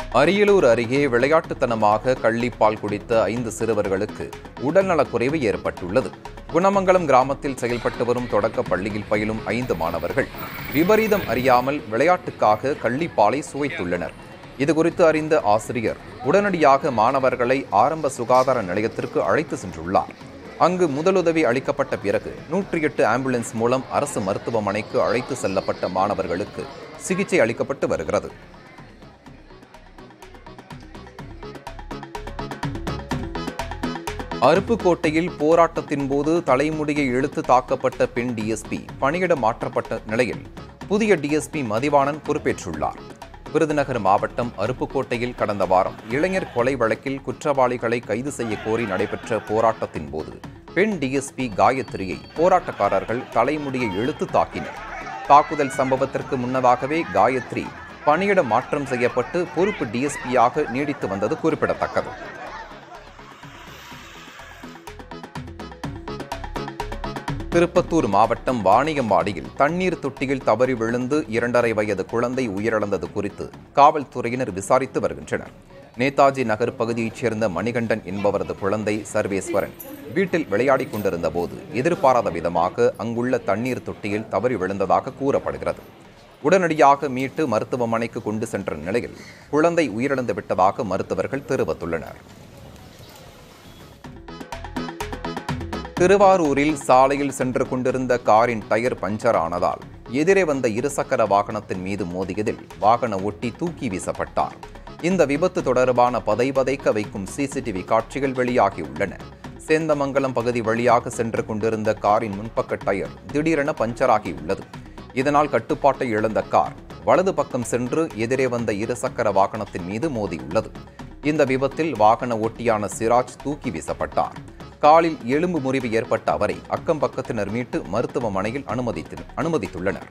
அரியலூர் அருகே விளையாட்டுத்தனமாக கள்ளிப்பால் குடித்த ஐந்து சிறுவர்களுக்கு உடல்நலக்குறைவு ஏற்பட்டுள்ளது குணமங்கலம் கிராமத்தில் செயல்பட்டு வரும் தொடக்க பள்ளியில் பயிலும் ஐந்து மாணவர்கள் விபரீதம் அறியாமல் விளையாட்டுக்காக கள்ளிப்பாலை சுவைத்துள்ளனர் இதுகுறித்து அறிந்த ஆசிரியர் உடனடியாக மாணவர்களை ஆரம்ப சுகாதார நிலையத்திற்கு அழைத்து சென்றுள்ளார் அங்கு முதலுதவி அளிக்கப்பட்ட பிறகு நூற்றி எட்டு ஆம்புலன்ஸ் மூலம் அரசு மருத்துவமனைக்கு அழைத்து செல்லப்பட்ட மாணவர்களுக்கு சிகிச்சை அளிக்கப்பட்டு வருகிறது அருப்புக்கோட்டையில் போராட்டத்தின் போது தலைமுடியை இழுத்து தாக்கப்பட்ட பெண் டிஎஸ்பி பணியிட மாற்றப்பட்ட நிலையில் புதிய டிஎஸ்பி மதிவாணன் பொறுப்பேற்றுள்ளார் விருதுநகர் மாவட்டம் அருப்புக்கோட்டையில் கடந்த வாரம் இளைஞர் கொலை வழக்கில் குற்றவாளிகளை கைது செய்ய கோரி நடைபெற்ற போராட்டத்தின் போது பெண் டிஎஸ்பி காயத்ரியை போராட்டக்காரர்கள் தலைமுடியை இழுத்து தாக்கினர் தாக்குதல் சம்பவத்திற்கு முன்னதாகவே காயத்ரி பணியிட மாற்றம் செய்யப்பட்டு பொறுப்பு டிஎஸ்பியாக நீடித்து வந்தது குறிப்பிடத்தக்கது திருப்பத்தூர் மாவட்டம் வாணியம்பாடியில் தண்ணீர் தொட்டியில் தவறி விழுந்து இரண்டரை வயது குழந்தை உயிரிழந்தது குறித்து காவல்துறையினர் விசாரித்து வருகின்றனர் நேதாஜி நகர் பகுதியைச் சேர்ந்த மணிகண்டன் என்பவரது குழந்தை சர்வேஸ்வரன் வீட்டில் விளையாடிக் கொண்டிருந்த போது எதிர்பாராத விதமாக அங்குள்ள தண்ணீர் தொட்டியில் தவறி விழுந்ததாக கூறப்படுகிறது உடனடியாக மீட்டு மருத்துவமனைக்கு கொண்டு சென்ற நிலையில் குழந்தை உயிரிழந்து விட்டதாக மருத்துவர்கள் தெரிவித்துள்ளனர் திருவாரூரில் சாலையில் சென்று கொண்டிருந்த காரின் டயர் பஞ்சர் ஆனதால் எதிரே வந்த இருசக்கர வாகனத்தின் மீது மோதியதில் வாகன ஒட்டி தூக்கி வீசப்பட்டார் இந்த விபத்து தொடர்பான பதைபதைக்க வைக்கும் சிசிடிவி காட்சிகள் வெளியாகியுள்ளன சேந்தமங்கலம் பகுதி வழியாக சென்று கொண்டிருந்த காரின் முன்பக்க டயர் திடீரென பஞ்சராகியுள்ளது இதனால் கட்டுப்பாட்டை இழந்த கார் வலது பக்கம் சென்று எதிரே வந்த இருசக்கர வாகனத்தின் மீது மோதியுள்ளது இந்த விபத்தில் வாகன ஓட்டியான சிராஜ் தூக்கி வீசப்பட்டார் காலில் எலும்பு முறிவு ஏற்பட்ட அவரை அக்கம் பக்கத்தினர் மீட்டு மருத்துவமனையில் அனுமதித்து அனுமதித்துள்ளனர்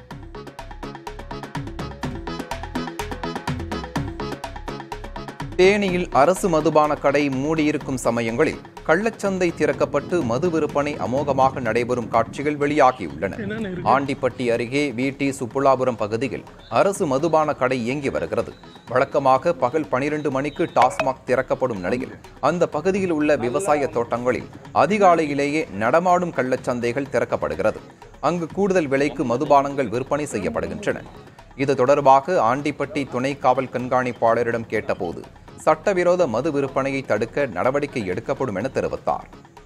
தேனியில் அரசு மதுபான கடை மூடியிருக்கும் சமயங்களில் கள்ளச்சந்தை திறக்கப்பட்டு மது விற்பனை அமோகமாக நடைபெறும் காட்சிகள் வெளியாகியுள்ளன ஆண்டிப்பட்டி அருகே வீட்டி சுப்புலாபுரம் பகுதியில் அரசு மதுபான கடை இயங்கி வருகிறது வழக்கமாக பகல் பனிரெண்டு மணிக்கு டாஸ்மாக் திறக்கப்படும் நிலையில் அந்த பகுதியில் உள்ள விவசாய தோட்டங்களில் அதிகாலையிலேயே நடமாடும் கள்ளச்சந்தைகள் திறக்கப்படுகிறது அங்கு கூடுதல் விலைக்கு மதுபானங்கள் விற்பனை செய்யப்படுகின்றன இது தொடர்பாக ஆண்டிப்பட்டி துணை காவல் கண்காணிப்பாளரிடம் கேட்டபோது சட்டவிரோத மது விற்பனையை தடுக்க நடவடிக்கை எடுக்கப்படும் என தெரிவித்தார்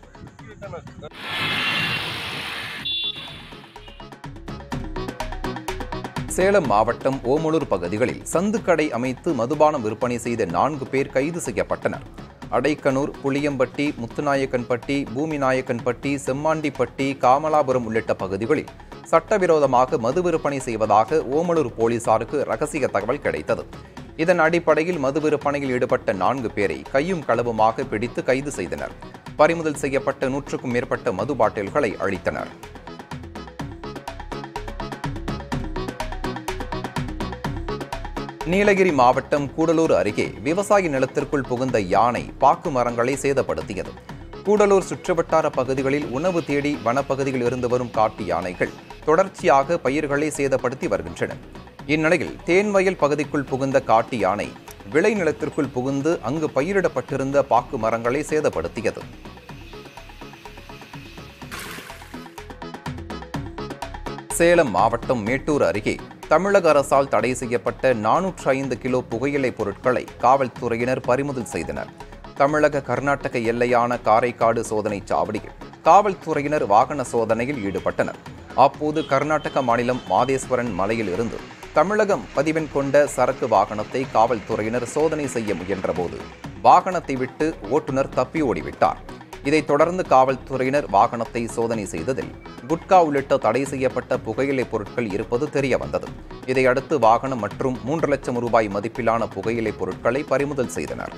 சேலம் மாவட்டம் ஓமலூர் பகுதிகளில் சந்துக்கடை அமைத்து மதுபானம் விற்பனை செய்த நான்கு பேர் கைது செய்யப்பட்டனர் அடைக்கனூர் புளியம்பட்டி முத்துநாயக்கன்பட்டி பூமிநாயக்கன்பட்டி செம்மாண்டிப்பட்டி காமலாபுரம் உள்ளிட்ட பகுதிகளில் சட்டவிரோதமாக மது விற்பனை செய்வதாக ஓமலூர் போலீசாருக்கு ரகசிய தகவல் கிடைத்தது இதன் அடிப்படையில் மது விற்பனையில் ஈடுபட்ட நான்கு பேரை கையும் களவுமாக பிடித்து கைது செய்தனர் பறிமுதல் செய்யப்பட்ட நூற்றுக்கும் மேற்பட்ட மது பாட்டில்களை அழித்தனர் நீலகிரி மாவட்டம் கூடலூர் அருகே விவசாய நிலத்திற்குள் புகுந்த யானை பாக்கு மரங்களை சேதப்படுத்தியது கூடலூர் சுற்றுவட்டார பகுதிகளில் உணவு தேடி வனப்பகுதியில் இருந்து வரும் காட்டு யானைகள் தொடர்ச்சியாக பயிர்களை சேதப்படுத்தி வருகின்றன இந்நிலையில் தேன்வயல் பகுதிக்குள் புகுந்த காட்டு யானை விளைநிலத்திற்குள் புகுந்து அங்கு பயிரிடப்பட்டிருந்த பாக்கு மரங்களை சேதப்படுத்தியது சேலம் மாவட்டம் மேட்டூர் அருகே தமிழக அரசால் தடை செய்யப்பட்ட நானூற்று ஐந்து கிலோ புகையிலை பொருட்களை காவல்துறையினர் பறிமுதல் செய்தனர் தமிழக கர்நாடக எல்லையான காரைக்காடு சோதனை சாவடியில் காவல்துறையினர் வாகன சோதனையில் ஈடுபட்டனர் அப்போது கர்நாடக மாநிலம் மாதேஸ்வரன் மலையில் இருந்து தமிழகம் பதிவெண் கொண்ட சரக்கு வாகனத்தை காவல்துறையினர் சோதனை செய்ய முயன்றபோது வாகனத்தை விட்டு ஓட்டுநர் தப்பி ஓடிவிட்டார் இதைத் தொடர்ந்து காவல்துறையினர் வாகனத்தை சோதனை செய்ததில் குட்கா உள்ளிட்ட தடை செய்யப்பட்ட புகையிலை பொருட்கள் இருப்பது தெரிய வந்தது இதையடுத்து வாகனம் மற்றும் மூன்று லட்சம் ரூபாய் மதிப்பிலான புகையிலை பொருட்களை பறிமுதல் செய்தனர்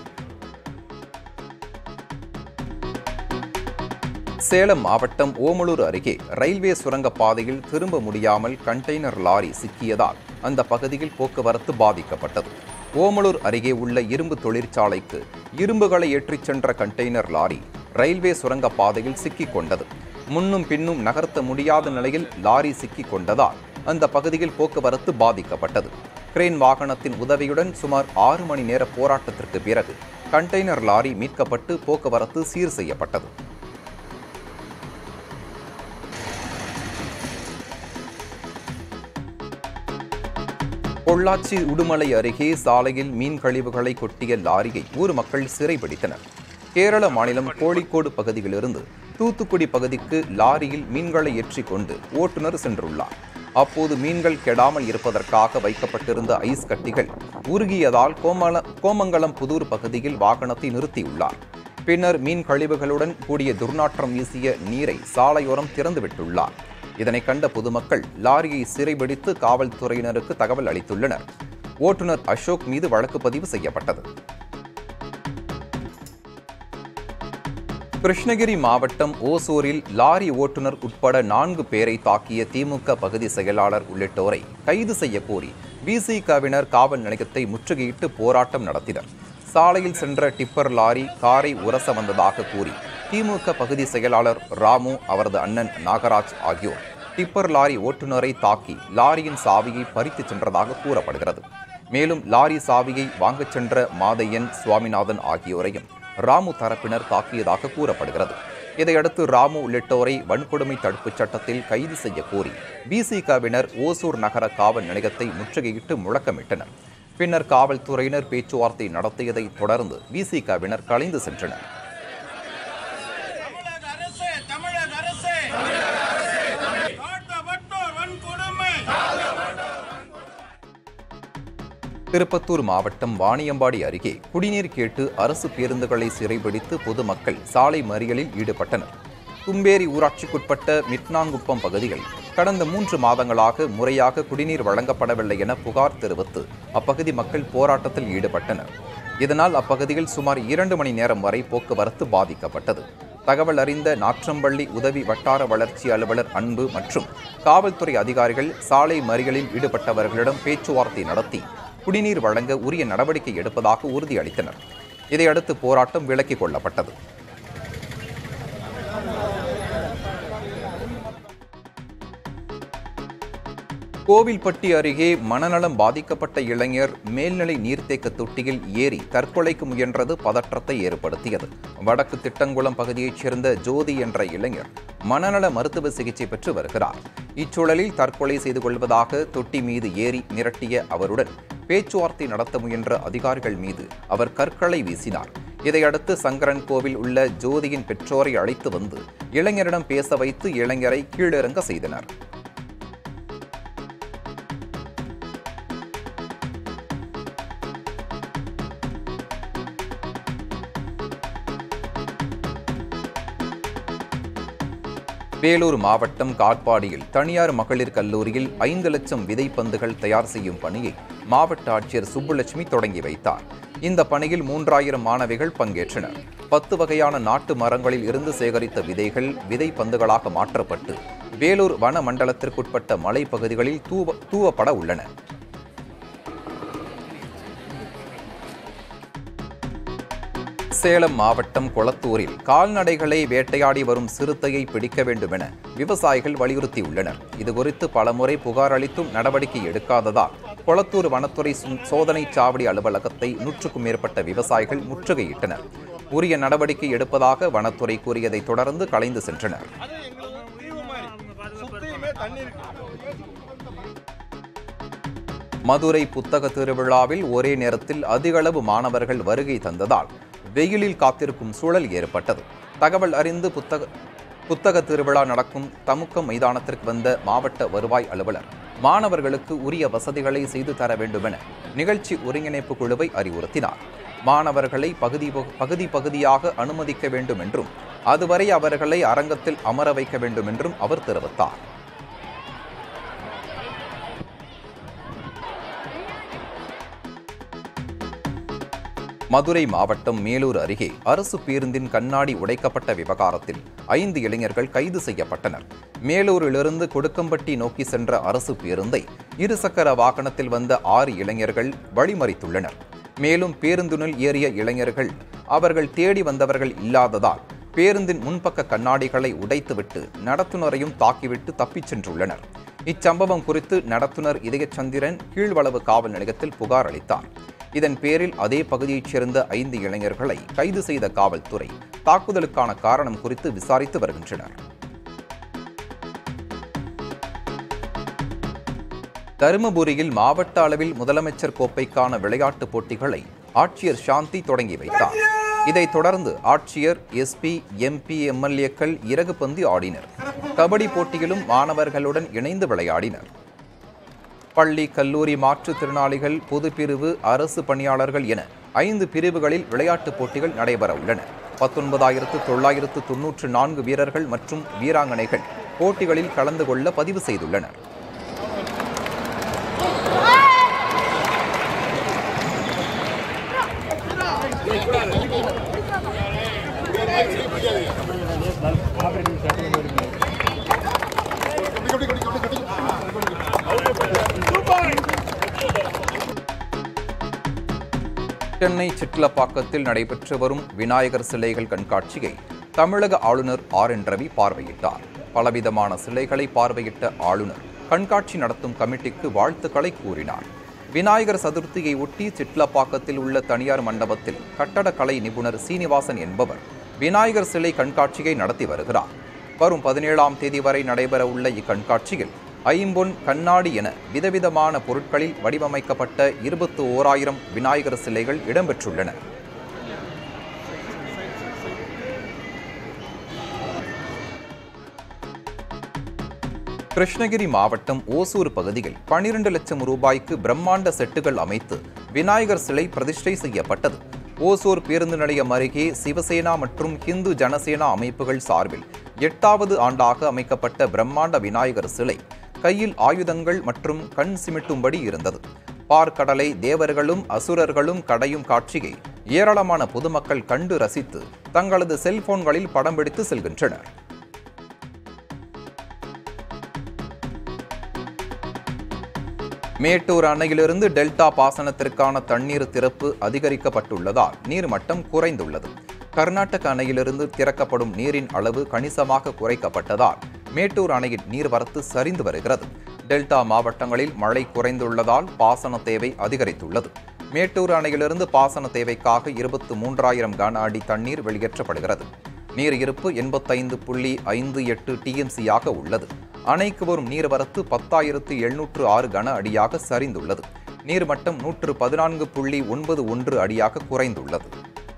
சேலம் மாவட்டம் ஓமலூர் அருகே ரயில்வே சுரங்கப் பாதையில் திரும்ப முடியாமல் கண்டெய்னர் லாரி சிக்கியதால் அந்த பகுதியில் போக்குவரத்து பாதிக்கப்பட்டது ஓமலூர் அருகே உள்ள இரும்பு தொழிற்சாலைக்கு இரும்புகளை ஏற்றிச் சென்ற கண்டெய்னர் லாரி ரயில்வே சுரங்கப் பாதையில் சிக்கிக் கொண்டது முன்னும் பின்னும் நகர்த்த முடியாத நிலையில் லாரி சிக்கிக் கொண்டதால் அந்த பகுதியில் போக்குவரத்து பாதிக்கப்பட்டது கிரேன் வாகனத்தின் உதவியுடன் சுமார் ஆறு மணி நேர போராட்டத்திற்கு பிறகு கண்டெய்னர் லாரி மீட்கப்பட்டு போக்குவரத்து சீர் செய்யப்பட்டது பொள்ளாச்சி உடுமலை அருகே சாலையில் மீன் கழிவுகளை கொட்டிய லாரியை ஊர் மக்கள் சிறைபிடித்தனர் கேரள மாநிலம் கோழிக்கோடு பகுதியிலிருந்து தூத்துக்குடி பகுதிக்கு லாரியில் மீன்களை ஏற்றிக் கொண்டு ஓட்டுநர் சென்றுள்ளார் அப்போது மீன்கள் கெடாமல் இருப்பதற்காக வைக்கப்பட்டிருந்த ஐஸ் கட்டிகள் உருகியதால் கோமல கோமங்கலம் புதூர் பகுதியில் வாகனத்தை நிறுத்தியுள்ளார் பின்னர் மீன் கழிவுகளுடன் கூடிய துர்நாற்றம் வீசிய நீரை சாலையோரம் திறந்துவிட்டுள்ளார் இதனை கண்ட பொதுமக்கள் லாரியை சிறைபிடித்து காவல்துறையினருக்கு தகவல் அளித்துள்ளனர் ஓட்டுநர் அசோக் மீது வழக்கு பதிவு செய்யப்பட்டது கிருஷ்ணகிரி மாவட்டம் ஓசூரில் லாரி ஓட்டுநர் உட்பட நான்கு பேரை தாக்கிய திமுக பகுதி செயலாளர் உள்ளிட்டோரை கைது செய்ய கோரி விசிகவினர் காவல் நிலையத்தை முற்றுகையிட்டு போராட்டம் நடத்தினர் சாலையில் சென்ற டிப்பர் லாரி காரை உரச வந்ததாக கூறி திமுக பகுதி செயலாளர் ராமு அவரது அண்ணன் நாகராஜ் ஆகியோர் டிப்பர் லாரி ஓட்டுநரை தாக்கி லாரியின் சாவியை பறித்துச் சென்றதாக கூறப்படுகிறது மேலும் லாரி சாவியை வாங்கச் சென்ற மாதையன் சுவாமிநாதன் ஆகியோரையும் ராமு தரப்பினர் தாக்கியதாக கூறப்படுகிறது இதையடுத்து ராமு உள்ளிட்டோரை வன்கொடுமை தடுப்புச் சட்டத்தில் கைது செய்ய கோரி பிசிகவினர் ஓசூர் நகர காவல் நிலையத்தை முற்றுகையிட்டு முழக்கமிட்டனர் பின்னர் காவல்துறையினர் பேச்சுவார்த்தை நடத்தியதைத் தொடர்ந்து விசிகவினர் கலைந்து சென்றனர் தமிழக அரசு தமிழக அரசு காட்டப்பட்டோர் வன்கொடுமை திருப்பத்தூர் மாவட்டம் வாணியம்பாடி அருகே குடிநீர் கேட்டு அரசு பேருந்துகளை சிறைபிடித்து பொதுமக்கள் சாலை மறியலில் ஈடுபட்டனர் கும்பேரி ஊராட்சிக்குட்பட்ட மிட்னாங்குப்பம் பகுதியில் கடந்த மூன்று மாதங்களாக முறையாக குடிநீர் வழங்கப்படவில்லை என புகார் தெரிவித்து அப்பகுதி மக்கள் போராட்டத்தில் ஈடுபட்டனர் இதனால் அப்பகுதியில் சுமார் இரண்டு மணி நேரம் வரை போக்குவரத்து பாதிக்கப்பட்டது தகவல் அறிந்த நாற்றம்பள்ளி உதவி வட்டார வளர்ச்சி அலுவலர் அன்பு மற்றும் காவல்துறை அதிகாரிகள் சாலை மறியலில் ஈடுபட்டவர்களிடம் பேச்சுவார்த்தை நடத்தி குடிநீர் வழங்க உரிய நடவடிக்கை எடுப்பதாக உறுதியளித்தனர் இதையடுத்து போராட்டம் விலக்கிக் கொள்ளப்பட்டது கோவில்பட்டி அருகே மனநலம் பாதிக்கப்பட்ட இளைஞர் மேல்நிலை நீர்த்தேக்க தொட்டியில் ஏறி தற்கொலைக்கு முயன்றது பதற்றத்தை ஏற்படுத்தியது வடக்கு திட்டங்குளம் பகுதியைச் சேர்ந்த ஜோதி என்ற இளைஞர் மனநல மருத்துவ சிகிச்சை பெற்று வருகிறார் இச்சூழலில் தற்கொலை செய்து கொள்வதாக தொட்டி மீது ஏறி மிரட்டிய அவருடன் பேச்சுவார்த்தை நடத்த முயன்ற அதிகாரிகள் மீது அவர் கற்களை வீசினார் இதையடுத்து சங்கரன் கோவில் உள்ள ஜோதியின் பெற்றோரை அழைத்து வந்து இளைஞரிடம் பேச வைத்து இளைஞரை கீழிறங்க செய்தனர் வேலூர் மாவட்டம் காட்பாடியில் தனியார் மகளிர் கல்லூரியில் ஐந்து லட்சம் விதைப்பந்துகள் தயார் செய்யும் பணியை மாவட்ட ஆட்சியர் சுப்புலட்சுமி தொடங்கி வைத்தார் இந்த பணியில் மூன்றாயிரம் மாணவிகள் பங்கேற்றனர் பத்து வகையான நாட்டு மரங்களில் இருந்து சேகரித்த விதைகள் விதைப்பந்துகளாக மாற்றப்பட்டு வேலூர் வன மண்டலத்திற்குட்பட்ட மலைப்பகுதிகளில் தூவ தூவப்பட உள்ளன சேலம் மாவட்டம் கொளத்தூரில் கால்நடைகளை வேட்டையாடி வரும் சிறுத்தையை பிடிக்க வேண்டும் என விவசாயிகள் வலியுறுத்தியுள்ளனர் இதுகுறித்து பலமுறை புகார் அளித்தும் நடவடிக்கை எடுக்காததால் கொளத்தூர் வனத்துறை சு- சோதனைச் சாவடி அலுவலகத்தை நூற்றுக்கும் மேற்பட்ட விவசாயிகள் முற்றுகையிட்டனர் உரிய நடவடிக்கை எடுப்பதாக வனத்துறை கூறியதைத் தொடர்ந்து கலைந்து சென்றனர் அது எங்களுக்கு உரிவு மாதிரி சுத்தியுமே தண்ணி இருக்கு மதுரை புத்தக திருவிழாவில் ஒரே நேரத்தில் அதிகளவு மாணவர்கள் வருகை தந்ததால் வெயிலில் காத்திருக்கும் சூழல் ஏற்பட்டது தகவல் அறிந்து புத்தக புத்தக திருவிழா நடக்கும் தமுக்கம் மைதானத்திற்கு வந்த மாவட்ட வருவாய் அலுவலர் மாணவர்களுக்கு உரிய வசதிகளை செய்து தர வேண்டுமென நிகழ்ச்சி ஒருங்கிணைப்பு குழுவை அறிவுறுத்தினார் மாணவர்களை பகுதி பகு- பகுதி பகுதியாக அனுமதிக்க வேண்டும் என்றும் அதுவரை அவர்களை அரங்கத்தில் அமர வைக்க வேண்டும் என்றும் அவர் தெரிவித்தார் மதுரை மாவட்டம் மேலூர் அருகே அரசு பேருந்தின் கண்ணாடி உடைக்கப்பட்ட விவகாரத்தில் ஐந்து இளைஞர்கள் கைது செய்யப்பட்டனர் மேலூரிலிருந்து கொடுக்கம்பட்டி நோக்கி சென்ற அரசு பேருந்தை இருசக்கர வாகனத்தில் வந்த ஆறு இளைஞர்கள் வழிமறித்துள்ளனர் மேலும் பேருந்தினுள் ஏறிய இளைஞர்கள் அவர்கள் தேடி வந்தவர்கள் இல்லாததால் பேருந்தின் முன்பக்க கண்ணாடிகளை உடைத்துவிட்டு நடத்துனரையும் தாக்கிவிட்டு தப்பிச் சென்றுள்ளனர் இச்சம்பவம் குறித்து நடத்துனர் இதயச்சந்திரன் கீழ்வளவு காவல் நிலையத்தில் புகார் அளித்தார் இதன் பேரில் அதே பகுதியைச் சேர்ந்த ஐந்து இளைஞர்களை கைது செய்த காவல்துறை தாக்குதலுக்கான காரணம் குறித்து விசாரித்து வருகின்றனர் தருமபுரியில் மாவட்ட அளவில் முதலமைச்சர் கோப்பைக்கான விளையாட்டுப் போட்டிகளை ஆட்சியர் சாந்தி தொடங்கி வைத்தார் இதைத் தொடர்ந்து ஆட்சியர் எஸ்பி எம்பி எம்எல்ஏக்கள் இறகு பந்து ஆடினர் கபடி போட்டியிலும் மாணவர்களுடன் இணைந்து விளையாடினர் பள்ளி கல்லூரி மாற்றுத்திறனாளிகள் பொதுப்பிரிவு அரசு பணியாளர்கள் என ஐந்து பிரிவுகளில் விளையாட்டுப் போட்டிகள் நடைபெற உள்ளன பத்தொன்பதாயிரத்து தொள்ளாயிரத்து தொன்னூற்று நான்கு வீரர்கள் மற்றும் வீராங்கனைகள் போட்டிகளில் கலந்து கொள்ள பதிவு செய்துள்ளனர் சென்னை சிட்லப்பாக்கத்தில் நடைபெற்று வரும் விநாயகர் சிலைகள் கண்காட்சியை தமிழக ஆளுநர் ஆர் என் ரவி பார்வையிட்டார் பலவிதமான சிலைகளை பார்வையிட்ட ஆளுநர் கண்காட்சி நடத்தும் கமிட்டிக்கு வாழ்த்துக்களை கூறினார் விநாயகர் சதுர்த்தியை ஒட்டி சிட்லப்பாக்கத்தில் உள்ள தனியார் மண்டபத்தில் கட்டடக்கலை நிபுணர் சீனிவாசன் என்பவர் விநாயகர் சிலை கண்காட்சியை நடத்தி வருகிறார் வரும் பதினேழாம் தேதி வரை நடைபெற உள்ள இக்கண்காட்சியில் ஐம்பொன் கண்ணாடி என விதவிதமான பொருட்களில் வடிவமைக்கப்பட்ட இருபத்து ஓராயிரம் விநாயகர் சிலைகள் இடம்பெற்றுள்ளன கிருஷ்ணகிரி மாவட்டம் ஓசூர் பகுதியில் பனிரெண்டு லட்சம் ரூபாய்க்கு பிரம்மாண்ட செட்டுகள் அமைத்து விநாயகர் சிலை பிரதிஷ்டை செய்யப்பட்டது ஓசூர் பேருந்து நிலையம் அருகே சிவசேனா மற்றும் ஹிந்து ஜனசேனா அமைப்புகள் சார்பில் எட்டாவது ஆண்டாக அமைக்கப்பட்ட பிரம்மாண்ட விநாயகர் சிலை கையில் ஆயுதங்கள் மற்றும் கண் சிமிட்டும்படி இருந்தது பார்க்கடலை தேவர்களும் அசுரர்களும் கடையும் காட்சியை ஏராளமான பொதுமக்கள் கண்டு ரசித்து தங்களது செல்போன்களில் படம் பிடித்து செல்கின்றனர் மேட்டூர் அணையிலிருந்து டெல்டா பாசனத்திற்கான தண்ணீர் திறப்பு அதிகரிக்கப்பட்டுள்ளதால் நீர்மட்டம் குறைந்துள்ளது கர்நாடக அணையிலிருந்து திறக்கப்படும் நீரின் அளவு கணிசமாக குறைக்கப்பட்டதால் மேட்டூர் அணையின் நீர்வரத்து சரிந்து வருகிறது டெல்டா மாவட்டங்களில் மழை குறைந்துள்ளதால் பாசன தேவை அதிகரித்துள்ளது மேட்டூர் அணையிலிருந்து பாசன தேவைக்காக இருபத்து மூன்றாயிரம் கன அடி தண்ணீர் வெளியேற்றப்படுகிறது நீர் இருப்பு எண்பத்தைந்து புள்ளி ஐந்து எட்டு டிஎம்சியாக உள்ளது அணைக்கு வரும் நீர்வரத்து பத்தாயிரத்து எழுநூற்று ஆறு கன அடியாக சரிந்துள்ளது நீர்மட்டம் நூற்று பதினான்கு புள்ளி ஒன்பது ஒன்று அடியாக குறைந்துள்ளது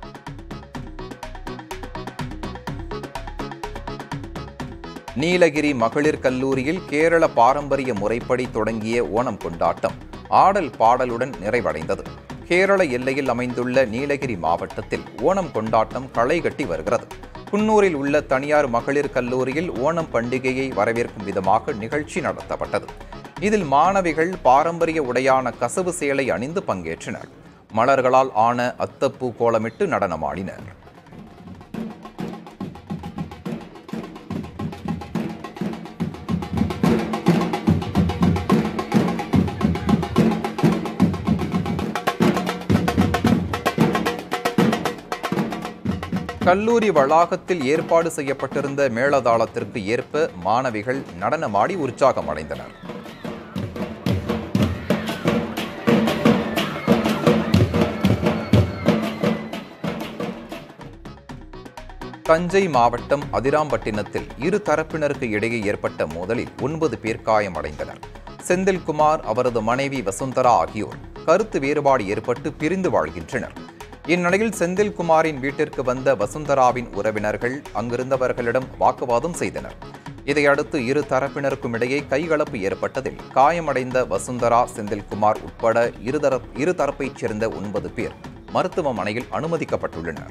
நீலகிரி மகளிர் கல்லூரியில் கேரள பாரம்பரிய முறைப்படி தொடங்கிய ஓணம் கொண்டாட்டம் ஆடல் பாடலுடன் நிறைவடைந்தது கேரள எல்லையில் அமைந்துள்ள நீலகிரி மாவட்டத்தில் ஓணம் கொண்டாட்டம் களை கட்டி வருகிறது குன்னூரில் உள்ள தனியார் மகளிர் கல்லூரியில் ஓணம் பண்டிகையை வரவேற்கும் விதமாக நிகழ்ச்சி நடத்தப்பட்டது இதில் மாணவிகள் பாரம்பரிய உடையான கசவு சேலை அணிந்து பங்கேற்றனர் மலர்களால் ஆன அத்தப்பூ கோலமிட்டு நடனமாடினர் கல்லூரி வளாகத்தில் ஏற்பாடு செய்யப்பட்டிருந்த மேளதாளத்திற்கு ஏற்ப மாணவிகள் நடனமாடி உற்சாகமடைந்தனர் தஞ்சை மாவட்டம் அதிராம்பட்டினத்தில் இரு தரப்பினருக்கு இடையே ஏற்பட்ட மோதலில் ஒன்பது பேர் காயமடைந்தனர் செந்தில்குமார் அவரது மனைவி வசுந்தரா ஆகியோர் கருத்து வேறுபாடு ஏற்பட்டு பிரிந்து வாழ்கின்றனர் இந்நிலையில் செந்தில்குமாரின் வீட்டிற்கு வந்த வசுந்தராவின் உறவினர்கள் அங்கிருந்தவர்களிடம் வாக்குவாதம் செய்தனர் இதையடுத்து இரு தரப்பினருக்கும் இடையே கைகலப்பு ஏற்பட்டதில் காயமடைந்த வசுந்தரா செந்தில்குமார் உட்பட இருதர இருதரப்பைச் சேர்ந்த ஒன்பது பேர் மருத்துவமனையில் அனுமதிக்கப்பட்டுள்ளனர்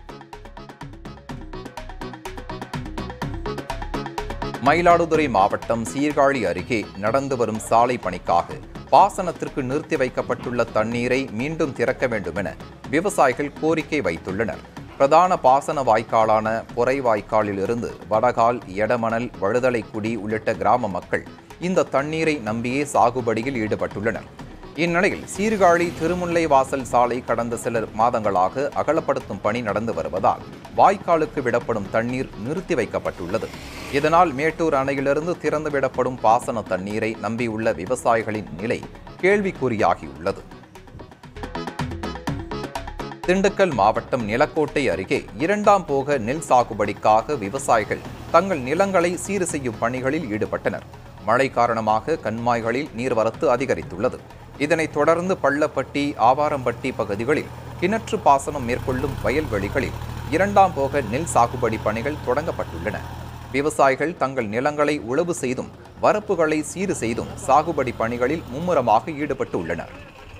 மயிலாடுதுறை மாவட்டம் சீர்காழி அருகே நடந்து வரும் சாலை பணிக்காக பாசனத்திற்கு நிறுத்தி வைக்கப்பட்டுள்ள தண்ணீரை மீண்டும் திறக்க வேண்டும் என விவசாயிகள் கோரிக்கை வைத்துள்ளனர் பிரதான பாசன வாய்க்காலான பொறை வாய்க்காலில் இருந்து வடகால் எடமணல் வழுதலைக்குடி உள்ளிட்ட கிராம மக்கள் இந்த தண்ணீரை நம்பியே சாகுபடியில் ஈடுபட்டுள்ளனர் இந்நிலையில் சீர்காழி திருமுல்லை வாசல் சாலை கடந்த சில மாதங்களாக அகலப்படுத்தும் பணி நடந்து வருவதால் வாய்க்காலுக்கு விடப்படும் தண்ணீர் நிறுத்தி வைக்கப்பட்டுள்ளது இதனால் மேட்டூர் அணையிலிருந்து திறந்து விடப்படும் பாசன தண்ணீரை நம்பியுள்ள விவசாயிகளின் நிலை கேள்விக்குறியாகியுள்ளது திண்டுக்கல் மாவட்டம் நிலக்கோட்டை அருகே இரண்டாம் போக நெல் சாகுபடிக்காக விவசாயிகள் தங்கள் நிலங்களை சீர் செய்யும் பணிகளில் ஈடுபட்டனர் மழை காரணமாக கண்மாய்களில் நீர்வரத்து அதிகரித்துள்ளது இதனைத் தொடர்ந்து பள்ளப்பட்டி ஆவாரம்பட்டி பகுதிகளில் கிணற்று பாசனம் மேற்கொள்ளும் வயல்வெளிகளில் இரண்டாம் போக நெல் சாகுபடி பணிகள் தொடங்கப்பட்டுள்ளன விவசாயிகள் தங்கள் நிலங்களை உழவு செய்தும் வரப்புகளை சீர் செய்தும் சாகுபடி பணிகளில் மும்முரமாக ஈடுபட்டு உள்ளனர்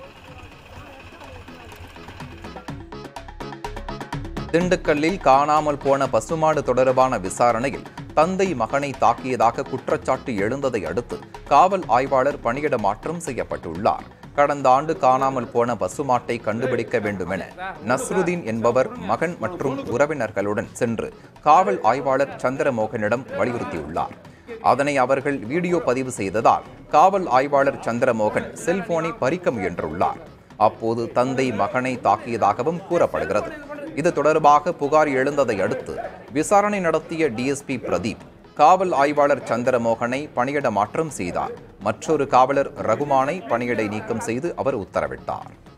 திண்டுக்கல்லில் காணாமல் போன பசுமாடு தொடர்பான விசாரணையில் தந்தை மகனை தாக்கியதாக குற்றச்சாட்டு எழுந்ததை அடுத்து காவல் ஆய்வாளர் பணியிட மாற்றம் செய்யப்பட்டுள்ளார் கடந்த ஆண்டு காணாமல் போன பசுமாட்டை கண்டுபிடிக்க வேண்டுமென நஸ்ருதீன் என்பவர் மகன் மற்றும் உறவினர்களுடன் சென்று காவல் ஆய்வாளர் சந்திரமோகனிடம் வலியுறுத்தியுள்ளார் அதனை அவர்கள் வீடியோ பதிவு செய்ததால் காவல் ஆய்வாளர் சந்திரமோகன் செல்போனை பறிக்க முயன்றுள்ளார் அப்போது தந்தை மகனை தாக்கியதாகவும் கூறப்படுகிறது இது தொடர்பாக புகார் எழுந்ததை அடுத்து விசாரணை நடத்திய டிஎஸ்பி பிரதீப் காவல் ஆய்வாளர் சந்திரமோகனை பணியிட மாற்றம் செய்தார் மற்றொரு காவலர் ரகுமானை பணியிடை நீக்கம் செய்து அவர் உத்தரவிட்டார்